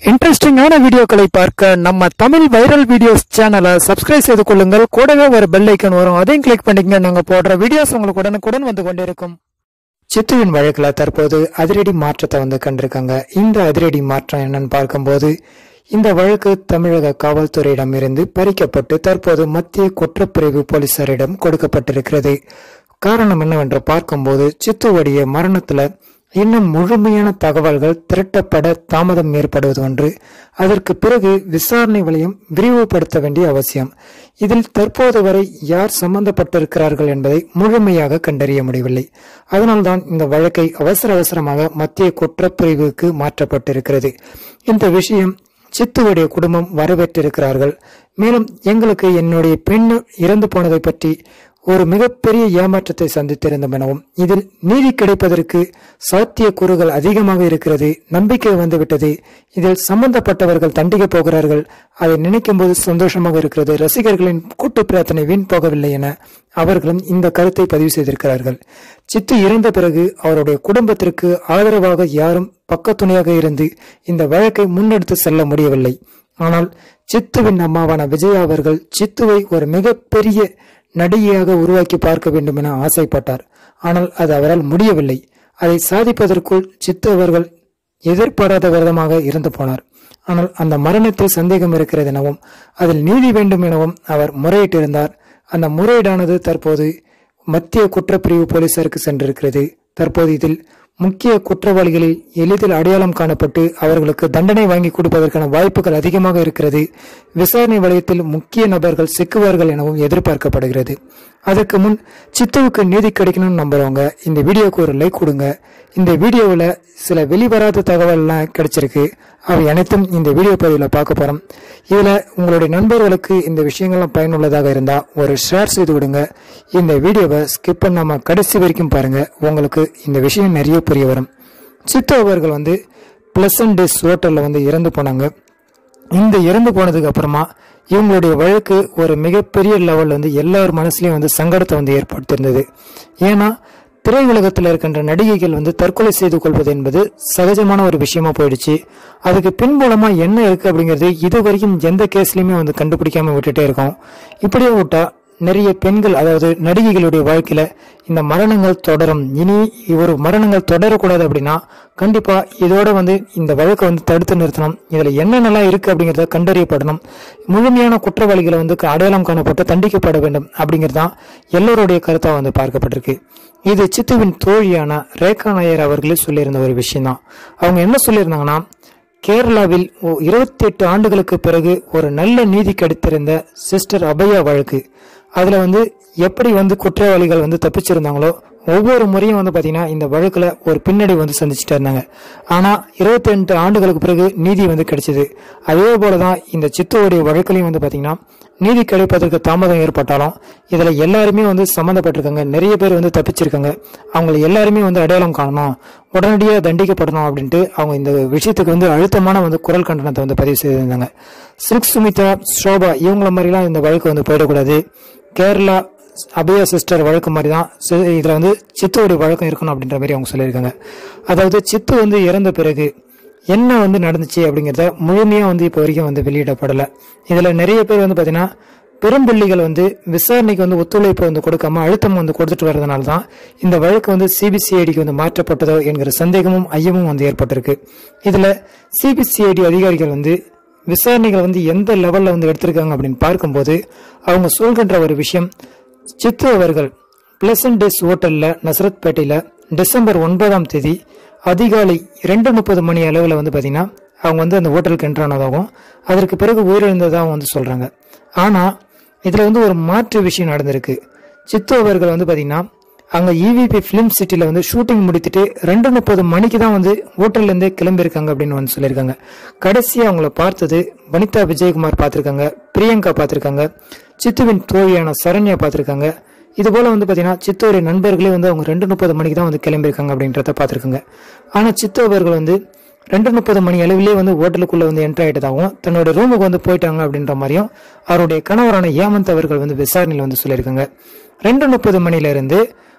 இன்ட்ரெஸ்டிங்கான வீடியோக்களை பார்க்க நம்ம தமிழ் வைரல் வீடியோஸ் சேனலை சப்ஸ்கிரைப் செய்து கொள்ளுங்கள் கூடவே ஒரு பெல் ஐக்கன் வரும் அதையும் கிளிக் பண்ணிக்கங்க நாங்க போடுற வீடியோஸ் உங்களுக்கு உடனுக்குடன் வந்து கொண்டிருக்கும் சித்துவின் வழக்குல தற்போது அதிரடி மாற்றத்தை வந்து கண்டிருக்காங்க இந்த அதிரடி மாற்றம் என்னன்னு பார்க்கும்போது இந்த வழக்கு தமிழக காவல்துறையிடம் இருந்து பறிக்கப்பட்டு தற்போது மத்திய குற்றப்பிரிவு போலீசாரிடம் கொடுக்கப்பட்டிருக்கிறது காரணம் என்னவென்று பார்க்கும்போது சித்துவுடைய மரணத்துல இன்னும் முழுமையான தகவல்கள் திரட்டப்பட தாமதம் ஏற்படுவது ஒன்று அதற்கு பிறகு விசாரணை வளையம் விரிவுபடுத்த வேண்டிய அவசியம் இதில் தற்போது வரை யார் சம்பந்தப்பட்டிருக்கிறார்கள் என்பதை முழுமையாக கண்டறிய முடியவில்லை அதனால்தான் இந்த வழக்கை அவசர அவசரமாக மத்திய குற்றப்பிரிவுக்கு மாற்றப்பட்டிருக்கிறது இந்த விஷயம் சித்துவுடைய குடும்பம் வரவேற்றிருக்கிறார்கள் மேலும் எங்களுக்கு என்னுடைய பெண் இறந்து போனதை பற்றி ஒரு மிகப்பெரிய ஏமாற்றத்தை சந்தித்திருந்தோம் எனவும் இதில் நீதி கிடைப்பதற்கு சாத்தியக்கூறுகள் அதிகமாக இருக்கிறது நம்பிக்கை வந்துவிட்டது இதில் சம்பந்தப்பட்டவர்கள் தண்டிக்க போகிறார்கள் அதை நினைக்கும் போது சந்தோஷமாக இருக்கிறது ரசிகர்களின் கூட்டு பிரார்த்தனை வீண் போகவில்லை என அவர்களும் இந்த கருத்தை பதிவு செய்திருக்கிறார்கள் சித்து இறந்த பிறகு அவருடைய குடும்பத்திற்கு ஆதரவாக யாரும் பக்கத்துணையாக இருந்து இந்த வழக்கை முன்னெடுத்து செல்ல முடியவில்லை ஆனால் சித்துவின் அம்மாவான விஜயா அவர்கள் சித்துவை ஒரு மிகப்பெரிய நடிகையாக உருவாக்கி பார்க்க வேண்டும் என ஆசைப்பட்டார் ஆனால் அது அவரால் முடியவில்லை அதை சாதிப்பதற்குள் சித்து அவர்கள் எதிர்பாராத விரதமாக இறந்து போனார் ஆனால் அந்த மரணத்தில் சந்தேகம் இருக்கிறது எனவும் அதில் நீதி வேண்டும் எனவும் அவர் முறையிட்டிருந்தார் அந்த முறையீடானது தற்போது மத்திய குற்றப்பிரிவு போலீசாருக்கு சென்றிருக்கிறது தற்போது இதில் முக்கிய குற்றவாளிகளில் எளிதில் அடையாளம் காணப்பட்டு அவர்களுக்கு தண்டனை வாங்கி கொடுப்பதற்கான வாய்ப்புகள் அதிகமாக இருக்கிறது விசாரணை வலயத்தில் முக்கிய நபர்கள் சிக்குவார்கள் எனவும் எதிர்பார்க்கப்படுகிறது அதற்கு முன் சித்துவுக்கு நீதி கிடைக்கணும்னு நம்புறவங்க இந்த வீடியோக்கு ஒரு லைக் கொடுங்க இந்த வீடியோவில் சில வெளிவராத தகவல்லாம் கிடைச்சிருக்கு அவை அனைத்தும் இந்த வீடியோ பதிவில் பார்க்க போறோம் இதுல உங்களுடைய நண்பர்களுக்கு இந்த விஷயங்கள்லாம் பயனுள்ளதாக இருந்தா ஒரு ஷேர் செய்து விடுங்க இந்த வீடியோவை ஸ்கிப் பண்ணாம கடைசி வரைக்கும் பாருங்க உங்களுக்கு இந்த விஷயம் நிறைய புரிய வரும் சித்து அவர்கள் வந்து பிளசன்ட் டேஸ் ஹோட்டல்ல வந்து இறந்து போனாங்க இந்த இறந்து போனதுக்கு அப்புறமா இவங்களுடைய வழக்கு ஒரு மிகப்பெரிய லெவல்ல வந்து எல்லார் மனசுலயும் வந்து சங்கடத்தை வந்து ஏற்படுத்தியிருந்தது ஏன்னா திரையுலகத்தில் இருக்கின்ற நடிகைகள் வந்து தற்கொலை செய்து கொள்வது என்பது சகஜமான ஒரு விஷயமா போயிடுச்சு அதுக்கு பின்புலமா என்ன இருக்கு அப்படிங்கிறது இது வரைக்கும் எந்த கேஸ்லயுமே வந்து கண்டுபிடிக்காம விட்டுட்டே இருக்கோம் இப்படியே விட்டா நிறைய பெண்கள் அதாவது நடிகைகளுடைய வாழ்க்கையில இந்த மரணங்கள் தொடரும் இனி ஒரு மரணங்கள் தொடரக்கூடாது அப்படின்னா கண்டிப்பா இதோட வந்து இந்த வழக்கை வந்து தடுத்து நிறுத்தணும் இதுல என்னென்னலாம் இருக்கு அப்படிங்கறத கண்டறியப்படணும் முழுமையான குற்றவாளிகளை வந்து அடையாளம் காணப்பட்டு தண்டிக்கப்பட வேண்டும் அப்படிங்கிறது தான் எல்லோருடைய கருத்தா வந்து பார்க்கப்பட்டிருக்கு இது சித்துவின் தோழியான ரேகா நாயர் அவர்களே சொல்லியிருந்த ஒரு விஷயம் தான் அவங்க என்ன சொல்லியிருந்தாங்கன்னா கேரளாவில் இருபத்தி எட்டு ஆண்டுகளுக்கு பிறகு ஒரு நல்ல நீதி கிடைத்திருந்த சிஸ்டர் அபயா வழக்கு அதுல வந்து எப்படி வந்து குற்றவாளிகள் வந்து தப்பிச்சிருந்தாங்களோ ஒவ்வொரு முறையும் வந்து பாத்தீங்கன்னா இந்த வழக்குல ஒரு பின்னடை வந்து சந்திச்சுட்டு இருந்தாங்க ஆனா இருபத்தி ரெண்டு ஆண்டுகளுக்கு பிறகு நீதி வந்து கிடைச்சது அதே போலதான் இந்த சித்துவோடைய வழக்குலையும் வந்து பாத்தீங்கன்னா நீதி கிடைப்பதற்கு தாமதம் ஏற்பட்டாலும் இதுல எல்லாருமே வந்து சம்மந்தப்பட்டிருக்காங்க நிறைய பேர் வந்து தப்பிச்சிருக்காங்க அவங்களை எல்லாருமே வந்து அடையாளம் காணணும் உடனடியாக தண்டிக்கப்படணும் அப்படின்ட்டு அவங்க இந்த விஷயத்துக்கு வந்து அழுத்தமான வந்து குரல் கண்டனத்தை வந்து பதிவு செய்திருந்தாங்க சில்க் சுமிதா ஷோபா இவங்கள மாதிரிலாம் இந்த வழக்கு வந்து போயிடக்கூடாது கேரளா அபய சிஸ்டர் வழக்கு மாதிரி தான் இதுல வந்து சித்துவோடைய வழக்கம் இருக்கணும் அப்படின்ற மாதிரி அவங்க சொல்லியிருக்காங்க அதாவது சித்து வந்து இறந்த பிறகு என்ன வந்து நடந்துச்சு அப்படிங்கிறத முழுமையா வந்து இப்போ வரைக்கும் வந்து வெளியிடப்படல இதுல நிறைய பேர் வந்து பாத்தீங்கன்னா பெரும்புள்ளிகள் வந்து விசாரணைக்கு வந்து ஒத்துழைப்பு வந்து கொடுக்காம அழுத்தம் வந்து கொடுத்துட்டு வர்றதுனால தான் இந்த வழக்கு வந்து சிபிசிஐடிக்கு வந்து மாற்றப்பட்டதோ என்கிற சந்தேகமும் ஐயமும் வந்து ஏற்பட்டிருக்கு இதுல சிபிசிஐடி அதிகாரிகள் வந்து விசாரணைகள் வந்து எந்த லெவல்ல வந்து எடுத்திருக்காங்க அப்படின்னு பார்க்கும்போது அவங்க சொல்கின்ற ஒரு விஷயம் சித்து அவர்கள் பிளசன்ட் டேஸ் ஹோட்டல்ல நசரத் பேட்டையில டிசம்பர் ஒன்பதாம் தேதி அதிகாலை ரெண்டு முப்பது மணி அளவில் வந்து பார்த்தீங்கன்னா அவங்க வந்து அந்த ஹோட்டலுக்கு என்ட்ரானதாகவும் அதற்கு பிறகு உயிரிழந்ததாகவும் வந்து சொல்றாங்க ஆனா இதுல வந்து ஒரு மாற்று விஷயம் நடந்திருக்கு சித்து அவர்கள் வந்து பார்த்தீங்கன்னா அங்க இவிபி பிலிம் சிட்டில வந்து ஷூட்டிங் முடித்துட்டு ரெண்டு முப்பது மணிக்கு தான் வந்து ஹோட்டல்ல இருந்தே கிளம்பியிருக்காங்க அப்படின்னு வந்து சொல்லியிருக்காங்க கடைசியா அவங்கள பார்த்தது வனிதா விஜயகுமார் பார்த்திருக்காங்க பிரியங்கா பார்த்திருக்காங்க சித்துவின் தோழியான சரண்யா பார்த்திருக்காங்க இது போல வந்து பாத்தீங்கன்னா சித்தோடைய நண்பர்களே வந்து அவங்க ரெண்டு முப்பது மணிக்கு தான் வந்து கிளம்பியிருக்காங்க அப்படின்றத பார்த்திருக்காங்க ஆனா சித்து அவர்கள் வந்து ரெண்டு முப்பது மணி அளவிலே வந்து ஹோட்டலுக்குள்ள வந்து என்ட்ரு ஆயிட்டதாகவும் தன்னோட ரூமுக்கு வந்து போயிட்டாங்க அப்படின்ற மாதிரியும் அவருடைய கணவரான ஏமந்த் அவர்கள் வந்து விசாரணையில் வந்து சொல்லியிருக்காங்க ரெண்டு முப்பது மணில இருந்து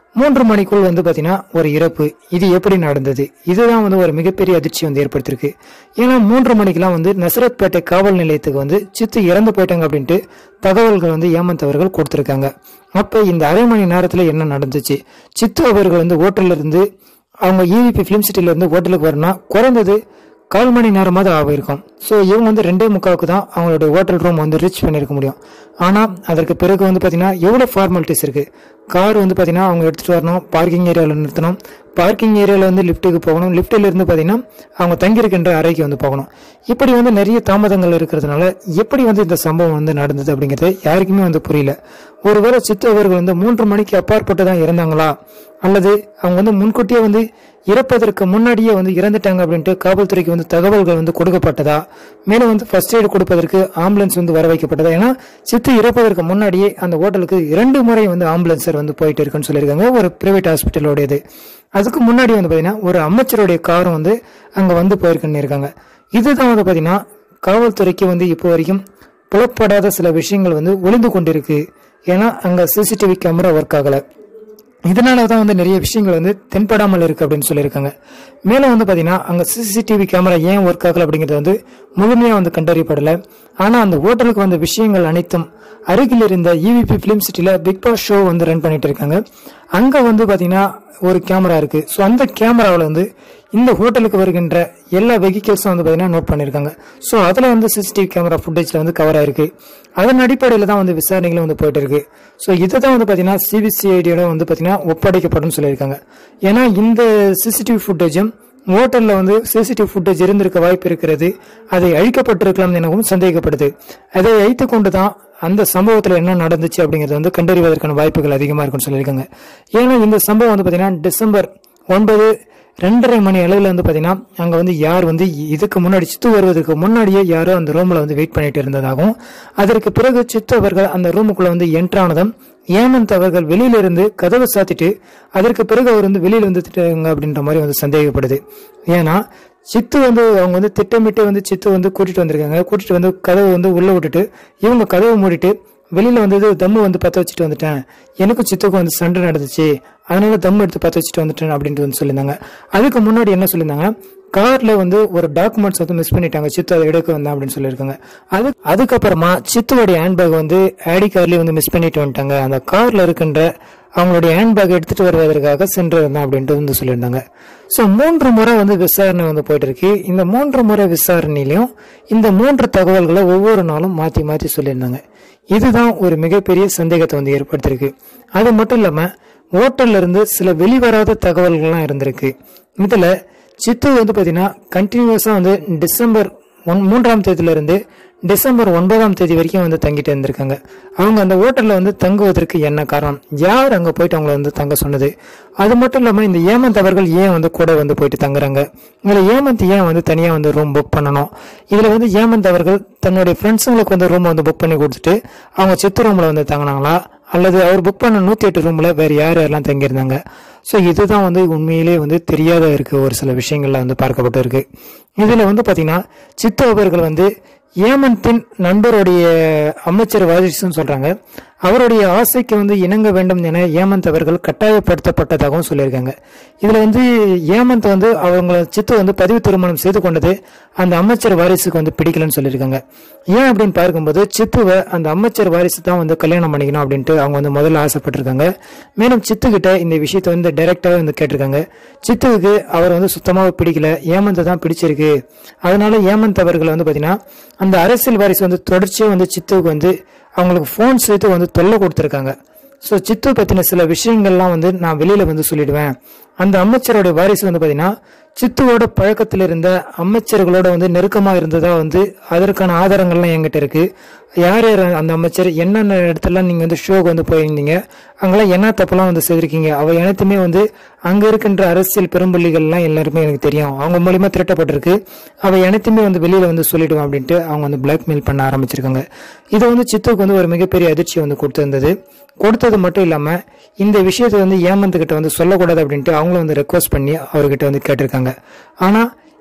மூன்று மணிக்குள் வந்து பாத்தீங்கன்னா ஒரு இறப்பு இது எப்படி நடந்தது இதுதான் வந்து ஒரு மிகப்பெரிய அதிர்ச்சி வந்து ஏற்படுத்தியிருக்கு ஏன்னா மூன்று மணிக்கெல்லாம் வந்து நசரத்பேட்டை காவல் நிலையத்துக்கு வந்து சித்து இறந்து போயிட்டாங்க அப்படின்ட்டு தகவல்கள் வந்து ஏமந்த் அவர்கள் கொடுத்திருக்காங்க அப்ப இந்த அரை மணி நேரத்துல என்ன நடந்துச்சு சித்து அவர்கள் வந்து ஹோட்டல்ல இருந்து அவங்க இவிபி ஃபிலிம் சிட்டில இருந்து ஹோட்டலுக்கு வரணும்னா குறைந்தது கால் மணி நேரமாவது ஆகிருக்கும் ஸோ இவங்க வந்து ரெண்டே முக்காவுக்கு தான் அவங்களுடைய ஹோட்டல் ரூம் வந்து ரீச் பண்ணியிருக்க முடியும் ஆனால் அதற்கு பிறகு வந்து பார்த்தீங்கன்னா எவ்வளோ ஃபார்மாலிட்டிஸ் இருக்குது கார் வந்து பார்த்தீங்கன்னா அவங்க எடுத்துகிட்டு வரணும் பார்க்கிங் ஏரியாவில் நிறுத்தணும் பார்க்கிங் ஏரியாவில் வந்து லிஃப்ட்டுக்கு போகணும் லிஃப்ட்டில் இருந்து பார்த்தீங்கன்னா அவங்க தங்கியிருக்கின்ற அறைக்கு வந்து போகணும் இப்படி வந்து நிறைய தாமதங்கள் இருக்கிறதுனால எப்படி வந்து இந்த சம்பவம் வந்து நடந்தது அப்படிங்கிறது யாருக்குமே வந்து புரியல ஒருவேளை சித்து அவர்கள் வந்து மூன்று மணிக்கு அப்பாற்பட்டு தான் இறந்தாங்களா அல்லது அவங்க வந்து முன்கூட்டியே வந்து இறப்பதற்கு முன்னாடியே வந்து இறந்துட்டாங்க அப்படின்ட்டு காவல்துறைக்கு வந்து தகவல்கள் வந்து கொடுக்கப்பட்டதா மேலும் வந்து ஃபர்ஸ்ட் எய்டு கொடுப்பதற்கு ஆம்புலன்ஸ் வந்து வர வைக்கப்பட்டதா ஏன்னா சித்து இறப்பதற்கு முன்னாடியே அந்த ஹோட்டலுக்கு இரண்டு முறை வந்து ஆம்புலன்ஸர் வந்து போயிட்டு இருக்குன்னு சொல்லியிருக்காங்க ஒரு பிரைவேட் ஹாஸ்பிட்டலோடையது அதுக்கு முன்னாடி வந்து பாத்தீங்கன்னா ஒரு அமைச்சருடைய காரும் வந்து அங்க வந்து போயிருக்குன்னு இருக்காங்க இதுதான் வந்து பாத்தீங்கன்னா காவல்துறைக்கு வந்து இப்போ வரைக்கும் புலப்படாத சில விஷயங்கள் வந்து ஒளிந்து கொண்டிருக்கு ஏன்னா அங்க சிசிடிவி கேமரா ஒர்க் ஆகல இதனால தான் வந்து நிறைய விஷயங்கள் வந்து தென்படாமல் இருக்கு அப்படின்னு சொல்லியிருக்காங்க மேலும் வந்து பாத்தீங்கன்னா அங்க சிசிடிவி கேமரா ஏன் ஒர்க் ஆகல அப்படிங்கிறது வந்து முழுமையா வந்து கண்டறியப்படல ஆனா அந்த ஹோட்டலுக்கு வந்த விஷயங்கள் அனைத்தும் அருகில் இருந்த இவிபி பிலிம் சிட்டில பிக் பாஸ் ஷோ வந்து ரன் பண்ணிட்டு இருக்காங்க அங்க வந்து பாத்தீங்கன்னா ஒரு கேமரா இருக்கு ஸோ அந்த கேமராவில் வந்து இந்த ஹோட்டலுக்கு வருகின்ற எல்லா வெஹிக்கிள்ஸும் வந்து பாத்தீங்கன்னா நோட் பண்ணியிருக்காங்க ஸோ அதில் வந்து சிசிடிவி கேமரா ஃபுட்டேஜில் வந்து கவர் ஆயிருக்கு அதன் அடிப்படையில் தான் வந்து விசாரணைகளும் வந்து போயிட்டு இருக்கு ஸோ இதுதான் வந்து பார்த்தீங்கன்னா சிபிசிஐடியோட வந்து பார்த்தீங்கன்னா ஒப்படைக்கப்படும் சொல்லியிருக்காங்க ஏன்னா இந்த சிசிடிவி ஃபுட்டேஜும் ஹோட்டலில் வந்து சிசிடிவி ஃபுட்டேஜ் இருந்திருக்க வாய்ப்பு இருக்கிறது அதை அழிக்கப்பட்டிருக்கலாம் எனவும் சந்தேகப்படுது அதை வைத்துக் கொண்டு தான் அந்த சம்பவத்தில் என்ன நடந்துச்சு அப்படிங்கிறது வந்து கண்டறிவதற்கான வாய்ப்புகள் அதிகமாக இருக்குன்னு சொல்லியிருக்காங்க ஏன்னா இந்த சம்பவம் வந்து பார்த்தீங்கன்னா டிசம்பர் ஒன்பது ரெண்டரை மணி அளவில் வந்து பார்த்தீங்கன்னா அங்கே வந்து யார் வந்து இதுக்கு முன்னாடி சித்து வருவதற்கு முன்னாடியே யாரோ அந்த ரூமில் வந்து வெயிட் பண்ணிட்டு இருந்ததாகவும் அதற்கு பிறகு சித்து அவர்கள் அந்த ரூமுக்குள்ள வந்து என்ட்ரானதும் ஏமந்த் அவர்கள் வெளியில இருந்து கதவை சாத்திட்டு அதற்கு பிறகு அவர் வந்து வெளியில வந்துட்டாங்க அப்படின்ற மாதிரி வந்து சந்தேகப்படுது ஏன்னா சித்து வந்து அவங்க வந்து திட்டமிட்டு வந்து சித்து வந்து கூட்டிட்டு வந்திருக்காங்க கூட்டிட்டு வந்து கதவை வந்து உள்ள விட்டுட்டு இவங்க கதவை மூடிட்டு வெளியில வந்தது தம்மு வந்து பத்த வச்சுட்டு வந்துட்டேன் எனக்கும் சித்துக்கும் வந்து சண்டை நடந்துச்சு அதனால தம்மு எடுத்து பத்த வச்சுட்டு வந்துட்டேன் அப்படின்ட்டு வந்து சொல்லியிருந்தாங்க அதுக்கு முன்னாடி என்ன சொல்லியிருந்தாங்க கார்ல வந்து ஒரு டாக்குமெண்ட்ஸ் வந்து மிஸ் பண்ணிட்டாங்க சித்து அதை எடுக்க வந்தேன் அப்படின்னு சொல்லியிருக்காங்க அது அதுக்கப்புறமா சித்துவோடைய ஹேண்ட்பேக் வந்து ஆடி கார்லயே வந்து மிஸ் பண்ணிட்டு வந்துட்டாங்க அந்த கார்ல இருக்கின்ற அவங்களுடைய ஹேண்ட்பேக் எடுத்துட்டு வருவதற்காக சென்று வந்தேன் அப்படின்ட்டு வந்து சொல்லியிருந்தாங்க ஸோ மூன்று முறை வந்து விசாரணை வந்து போயிட்டு இருக்கு இந்த மூன்று முறை விசாரணையிலையும் இந்த மூன்று தகவல்களை ஒவ்வொரு நாளும் மாத்தி மாத்தி சொல்லியிருந்தாங்க இதுதான் ஒரு மிகப்பெரிய சந்தேகத்தை வந்து ஏற்படுத்தியிருக்கு அது மட்டும் இல்லாம ஓட்டல்ல இருந்து சில வெளிவராத தகவல்கள்லாம் இருந்திருக்கு இதுல சித்து வந்து பாத்தீங்கன்னா கண்டினியூஸா வந்து டிசம்பர் ஒன் மூன்றாம் தேதியில இருந்து டிசம்பர் ஒன்பதாம் தேதி வரைக்கும் வந்து தங்கிட்டு இருந்திருக்காங்க அவங்க அந்த ஹோட்டல்ல வந்து தங்குவதற்கு என்ன காரணம் யார் அங்க போயிட்டு அவங்கள வந்து தங்க சொன்னது அது மட்டும் இல்லாம இந்த ஏமந்த் அவர்கள் ஏன் வந்து கூட வந்து போயிட்டு தங்குறாங்க இதுல ஏமந்த் ஏன் வந்து தனியா வந்து ரூம் புக் பண்ணணும் இதுல வந்து ஏமந்த் அவர்கள் தன்னுடைய ஃப்ரெண்ட்ஸுங்களுக்கு வந்து ரூம் வந்து புக் பண்ணி கொடுத்துட்டு அவங்க சித்து ரூம்ல வந்து தங்கினாங்களா அல்லது அவர் புக் பண்ண நூத்தி எட்டு ரூம்ல வேற யார் யாரெல்லாம் தங்கியிருந்தாங்க ஸோ இதுதான் வந்து உண்மையிலேயே வந்து தெரியாத இருக்கு ஒரு சில விஷயங்கள்ல வந்து பார்க்கப்பட்டு இருக்கு இதுல வந்து பாத்தீங்கன்னா சித்து அவர்கள் வந்து ஏமந்தின் நண்பருடைய அமைச்சர் வாரிசுன்னு சொல்றாங்க அவருடைய ஆசைக்கு வந்து இணங்க வேண்டும் என ஏமந்த் அவர்கள் கட்டாயப்படுத்தப்பட்டதாகவும் சொல்லியிருக்காங்க இதுல வந்து ஏமந்த் வந்து அவங்கள சித்து வந்து பதிவு திருமணம் செய்து கொண்டது அந்த அமைச்சர் வாரிசுக்கு வந்து பிடிக்கலன்னு சொல்லியிருக்காங்க ஏன் அப்படின்னு பார்க்கும்போது சித்துவை அந்த அமைச்சர் வாரிசு தான் வந்து கல்யாணம் பண்ணிக்கணும் அப்படின்ட்டு அவங்க வந்து முதல்ல ஆசைப்பட்டிருக்காங்க மேலும் சித்து கிட்ட இந்த விஷயத்தை வந்து டைரக்டாவே வந்து கேட்டிருக்காங்க சித்துவுக்கு அவர் வந்து சுத்தமாக பிடிக்கல ஏமந்த் தான் பிடிச்சிருக்கு அதனால ஏமந்த் அவர்கள் வந்து பாத்தீங்கன்னா அந்த அரசியல் வாரிசு வந்து தொடர்ச்சியா வந்து சித்துவுக்கு வந்து அவங்களுக்கு ஃபோன் சேர்த்து வந்து தொல்லை கொடுத்துருக்காங்க ஸோ சித்து பத்தின சில விஷயங்கள்லாம் வந்து நான் வெளியில வந்து சொல்லிடுவேன் அந்த அமைச்சரோட வாரிசு வந்து பாத்தீங்கன்னா சித்துவோட பழக்கத்தில் இருந்த அமைச்சர்களோட வந்து நெருக்கமா இருந்ததா வந்து அதற்கான ஆதாரங்கள்லாம் என்கிட்ட இருக்கு யார் யார் அந்த அமைச்சர் என்னென்ன இடத்துலலாம் நீங்க வந்து ஷோக்கு வந்து போயிருந்தீங்க அங்கெல்லாம் என்ன தப்பெல்லாம் வந்து செய்திருக்கீங்க அவ அனைத்துமே வந்து அங்க இருக்கின்ற அரசியல் பெரும்புள்ளிகள்லாம் எல்லாருமே எனக்கு தெரியும் அவங்க மூலியமா திரட்டப்பட்டிருக்கு அவ அனைத்துமே வந்து வெளியில வந்து சொல்லிடுவோம் அப்படின்ட்டு அவங்க வந்து பிளாக்மெயில் பண்ண ஆரம்பிச்சிருக்காங்க இது வந்து சித்துவுக்கு வந்து ஒரு மிகப்பெரிய அதிர்ச்சியை வந்து கொடுத்திருந்தது கொடுத்தது மட்டும் இல்லாம இந்த விஷயத்தை வந்து ஏமந்த் கிட்ட வந்து சொல்லக்கூடாது அப்படின்ட்டு அவங்களும் வந்து ரெக்வஸ்ட் பண்ணி அவர்கிட்ட வந்து கேட்டிருக்காங்க ஆனா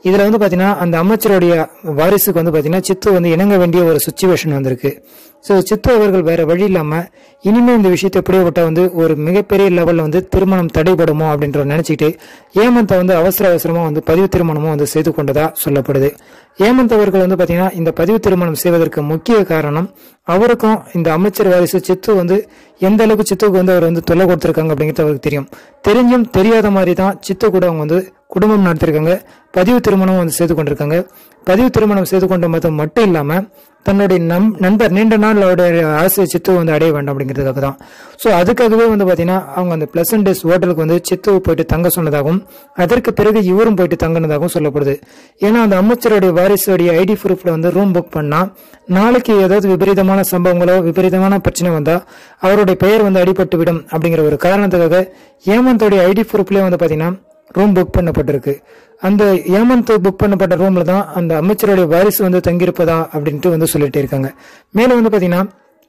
இதுல வந்து பாத்தீங்கன்னா அந்த அமைச்சருடைய வாரிசுக்கு வந்து பாத்தீங்கன்னா சித்து வந்து இணங்க வேண்டிய ஒரு சுச்சுவேஷன் வந்திருக்கு ஸோ சித்து அவர்கள் வேற வழி இல்லாம இனிமே இந்த விஷயத்தை எப்படியோ விட்டா வந்து ஒரு மிகப்பெரிய லெவல்ல வந்து திருமணம் தடைபடுமோ அப்படின்ற நினைச்சிட்டு ஏமந்தை வந்து அவசர அவசரமா வந்து பதிவு திருமணமும் வந்து செய்து கொண்டதா சொல்லப்படுது ஏமந்த் அவர்கள் வந்து பாத்தீங்கன்னா இந்த பதிவு திருமணம் செய்வதற்கு முக்கிய காரணம் அவருக்கும் இந்த அமைச்சர் வாரிசு சித்து வந்து எந்த அளவுக்கு சித்துக்கு வந்து அவர் வந்து தொல்லை கொடுத்திருக்காங்க அப்படிங்கிறது அவருக்கு தெரியும் தெரிஞ்சும் தெரியாத மாதிரி தான் சித்து கூட அவங்க வந்து குடும்பம் நடத்திருக்காங்க பதிவு திருமணம் வந்து செய்து கொண்டிருக்காங்க பதிவு திருமணம் செய்து கொண்ட மதம் மட்டும் இல்லாம தன்னுடைய நம் நண்பர் நீண்ட நாள் அவருடைய ஆசை சித்து வந்து அடைய வேண்டாம் அப்படிங்கிறதுக்காக தான் ஸோ அதுக்காகவே வந்து பார்த்தீங்கன்னா அவங்க அந்த பிளசன்ட் டேஸ் ஹோட்டலுக்கு வந்து சித்து போயிட்டு தங்க சொன்னதாகவும் அதற்கு பிறகு இவரும் போயிட்டு தங்கினதாகவும் சொல்லப்படுது ஏன்னா அந்த அமைச்சருடைய வாரிசுடைய ஐடி ப்ரூஃப்ல வந்து ரூம் புக் பண்ணா நாளைக்கு ஏதாவது விபரீதமான சம்பவங்களோ விபரீதமான பிரச்சனை வந்தா அவருடைய பெயர் வந்து அடிபட்டு விடும் அப்படிங்கிற ஒரு காரணத்துக்காக ஏமந்தோடைய ஐடி ப்ரூஃப்லேயே வந்து பார்த்தீங்கன்னா ரூம் புக் பண்ணப்பட்டிருக்கு அந்த ஏமந்த் புக் பண்ணப்பட்ட ரூம்ல தான் அந்த அமைச்சருடைய வாரிசு வந்து தங்கியிருப்பதா அப்படின்ட்டு வந்து சொல்லிட்டு இருக்காங்க மேலும் வந்து பாத்தீங்கன்னா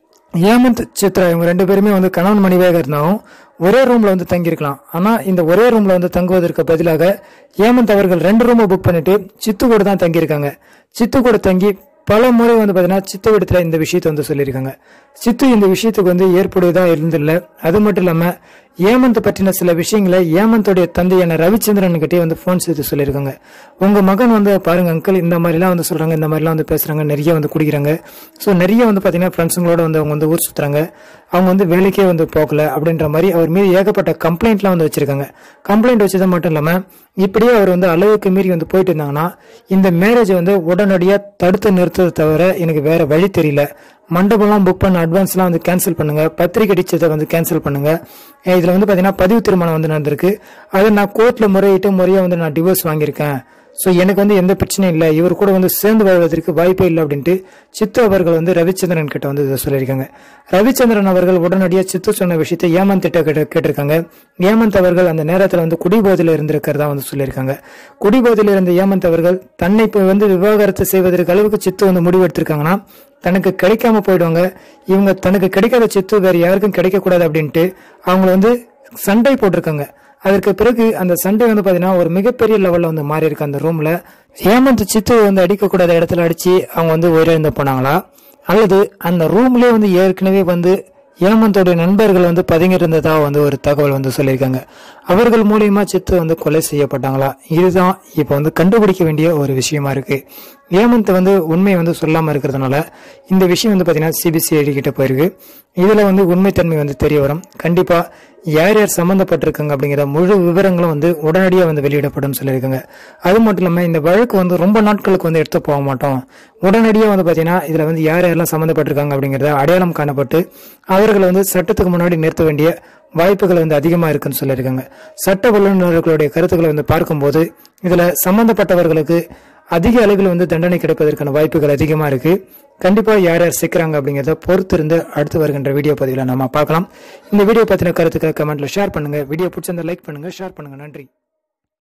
ஏமந்த் சித்ரா இவங்க ரெண்டு பேருமே வந்து கணவன் மனைவியாக இருந்தாலும் ஒரே ரூம்ல வந்து தங்கியிருக்கலாம் ஆனா இந்த ஒரே ரூம்ல வந்து தங்குவதற்கு பதிலாக ஏமந்த் அவர்கள் ரெண்டு ரூமை புக் பண்ணிட்டு சித்து கூட தான் தங்கியிருக்காங்க சித்து கூட தங்கி பல முறை வந்து பாத்தீங்கன்னா சித்து இடத்துல இந்த விஷயத்தை வந்து சொல்லியிருக்காங்க சித்து இந்த விஷயத்துக்கு வந்து ஏற்புடையதா இருந்தில்ல அது மட்டும் இல்லாம ஏமந்த் பற்றின சில விஷயங்களை ஏமந்தோடைய தந்தையான ரவிச்சந்திரன் கிட்டே வந்து ஃபோன் செய்து சொல்லியிருக்காங்க உங்க மகன் வந்து பாருங்க அங்கிள் இந்த மாதிரிலாம் வந்து சொல்றாங்க இந்த மாதிரிலாம் வந்து பேசுறாங்க நிறைய வந்து குடிக்கிறாங்க ஸோ நிறைய வந்து பாத்தீங்கன்னா ஃப்ரெண்ட்ஸுங்களோட வந்து அவங்க வந்து ஊர் சுத்துறாங்க அவங்க வந்து வேலைக்கே வந்து போகல அப்படின்ற மாதிரி அவர் மீது ஏகப்பட்ட கம்ப்ளைண்ட்லாம் வந்து வச்சிருக்காங்க கம்ப்ளைண்ட் வச்சது மட்டும் இல்லாம இப்படியே அவர் வந்து அளவுக்கு மீறி வந்து போயிட்டு இருந்தாங்கன்னா இந்த மேரேஜை வந்து உடனடியாக தடுத்து நிறுத்ததை தவிர எனக்கு வேற வழி தெரியல மண்டபம்லாம் புக் பண்ண அட்வான்ஸ்லாம் வந்து கேன்சல் பண்ணுங்க பத்திரிக்கை அடிச்சதை வந்து கேன்சல் பண்ணுங்க அஹ் இதுல வந்து பாத்தீங்கன்னா பதிவு திருமணம் வந்து நடந்திருக்கு அதை நான் கோர்ட்ல முறையிட்டு முறையா வந்து நான் டிவோர்ஸ் வாங்கியிருக்கேன் ஸோ எனக்கு வந்து எந்த பிரச்சனையும் இல்லை இவர் கூட வந்து சேர்ந்து வருவதற்கு வாய்ப்பே இல்லை அப்படின்ட்டு சித்து அவர்கள் வந்து ரவிச்சந்திரன் கிட்ட வந்து இதை சொல்லியிருக்காங்க ரவிச்சந்திரன் அவர்கள் உடனடியாக சித்து சொன்ன விஷயத்தை ஏமந்த் கிட்ட கேட்டு கேட்டிருக்காங்க ஏமந்த் அவர்கள் அந்த நேரத்தில் வந்து குடிபோதையில் இருந்திருக்கிறதா வந்து சொல்லியிருக்காங்க குடிபோதையில் இருந்த ஏமந்த் அவர்கள் தன்னை இப்போ வந்து விவாகரத்து செய்வதற்கு அளவுக்கு சித்து வந்து முடிவு எடுத்திருக்காங்கன்னா தனக்கு கிடைக்காம போயிடுவாங்க இவங்க தனக்கு கிடைக்காத சித்து வேற யாருக்கும் கிடைக்க கூடாது அப்படின்ட்டு அவங்கள வந்து சண்டை போட்டிருக்காங்க அதற்கு பிறகு அந்த சண்டை வந்து பாத்தீங்கன்னா ஒரு மிகப்பெரிய லெவல்ல வந்து மாறி இருக்கு அந்த ரூம்ல ஹேமந்த் சித்து வந்து அடிக்கக்கூடாத இடத்துல அடிச்சு அவங்க வந்து உயிரிழந்து போனாங்களா அல்லது அந்த ரூம்லயே வந்து ஏற்கனவே வந்து ஏமந்தோடைய நண்பர்கள் வந்து பதுங்கி இருந்ததா வந்து ஒரு தகவல் வந்து சொல்லியிருக்காங்க அவர்கள் மூலியமா சித்து வந்து கொலை செய்யப்பட்டாங்களா இதுதான் இப்போ வந்து கண்டுபிடிக்க வேண்டிய ஒரு விஷயமா இருக்கு ஏமந்த் வந்து உண்மையை வந்து சொல்லாம இருக்கிறதுனால இந்த விஷயம் வந்து பாத்தீங்கன்னா சிபிசிஐடி கிட்ட போயிருக்கு இதுல வந்து உண்மைத்தன்மை வந்து தெரிய வரும் கண்டிப்பா யார் யார் சம்பந்தப்பட்டிருக்காங்க அப்படிங்கிற முழு விவரங்களும் வந்து உடனடியாக வந்து வெளியிடப்படும் சொல்லியிருக்காங்க அது மட்டும் இல்லாமல் இந்த வழக்கு வந்து ரொம்ப நாட்களுக்கு வந்து எடுத்து போக மாட்டோம் உடனடியாக வந்து பார்த்தீங்கன்னா இதில் வந்து யார் யாரெல்லாம் சம்மந்தப்பட்டிருக்காங்க அப்படிங்கிறத அடையாளம் காணப்பட்டு அவர்களை வந்து சட்டத்துக்கு முன்னாடி நிறுத்த வேண்டிய வாய்ப்புகள் வந்து அதிகமாக இருக்குன்னு சொல்லியிருக்காங்க சட்ட வல்லுநர்களுடைய கருத்துக்களை வந்து பார்க்கும்போது இதில் சம்பந்தப்பட்டவர்களுக்கு அதிக அளவில் வந்து தண்டனை கிடைப்பதற்கான வாய்ப்புகள் அதிகமாக இருக்கு கண்டிப்பா யார் யார் சிக்கிறாங்க அப்படிங்கறத பொறுத்து இருந்து அடுத்து வருகின்ற வீடியோ பதிவில் நம்ம பார்க்கலாம் இந்த வீடியோ பத்தின கருத்துக்களை கமெண்ட்ல ஷேர் பண்ணுங்க வீடியோ பிடிச்சிருந்தா லைக் பண்ணுங்க ஷேர் பண்ணுங்க நன்றி